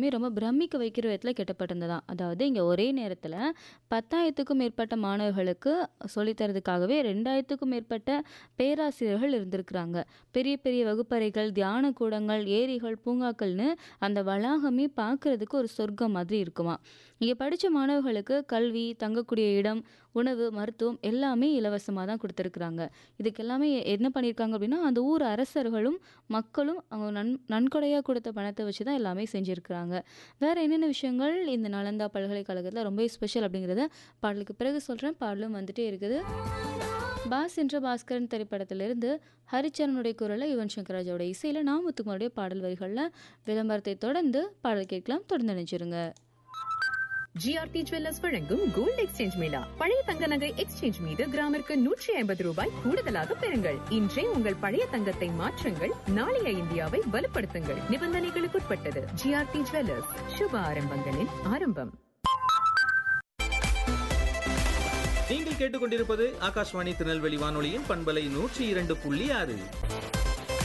எல்லாருக்குமே ரொம்ப பிரமிக்க வைக்கிற விதத்தில் கட்டப்பட்டிருந்ததாம் அதாவது இங்கே ஒரே நேரத்தில் பத்தாயிரத்துக்கும் மேற்பட்ட மாணவர்களுக்கு சொல்லித்தரதுக்காகவே ரெண்டாயிரத்துக்கும் மேற்பட்ட பேராசிரியர்கள் இருந்திருக்கிறாங்க பெரிய பெரிய வகுப்பறைகள் தியான கூடங்கள் ஏரிகள் பூங்காக்கள்னு அந்த வளாகமே பார்க்கறதுக்கு ஒரு சொர்க்கம் மாதிரி இருக்குமா இங்கே படித்த மாணவர்களுக்கு கல்வி தங்கக்கூடிய இடம் உணவு மருத்துவம் எல்லாமே இலவசமாக தான் கொடுத்துருக்குறாங்க இதுக்கு எல்லாமே என்ன பண்ணியிருக்காங்க அப்படின்னா அந்த ஊர் அரசர்களும் மக்களும் அவங்க நன் நன்கொடையாக கொடுத்த பணத்தை வச்சு தான் எல்லாமே செஞ்சுருக்கிறாங்க வேறு என்னென்ன விஷயங்கள் இந்த நலந்தா பல்கலைக்கழகத்தில் ரொம்ப ஸ்பெஷல் அப்படிங்கிறத பாடலுக்கு பிறகு சொல்கிறேன் பாடலும் வந்துட்டே இருக்குது பாஸ் என்ற பாஸ்கரன் திரைப்படத்திலிருந்து ஹரிச்சரனுடைய குரலை யுவன் சங்கர் ராஜாவோட இசையில் நாமத்துக்குமாருடைய பாடல் வரிகளில் விளம்பரத்தை தொடர்ந்து பாடல் கேட்கலாம் தொடர்ந்து நினைச்சிருங்க ஜிஆர்டி ஜுவல்லர்ஸ் வழங்கும் கோல்ட் எக்ஸ்சேஞ்ச் மேளா பழைய தங்க நகை எக்ஸ்சேஞ்ச் மீது கிராமிற்கு நூற்றி ஐம்பது ரூபாய் கூடுதலாக பெறுங்கள் இன்றே உங்கள் பழைய தங்கத்தை மாற்றுங்கள் நாளைய இந்தியாவை வலுப்படுத்துங்கள் நிபந்தனைகளுக்குட்பட்டது ஜிஆர்டி ஜுவல்லர்ஸ் சுப ஆரம்பங்களின் ஆரம்பம் நீங்கள் கேட்டுக்கொண்டிருப்பது ஆகாஷ்வாணி திருநெல்வேலி வானொலியின் பண்பலை நூற்றி இரண்டு புள்ளி ஆறு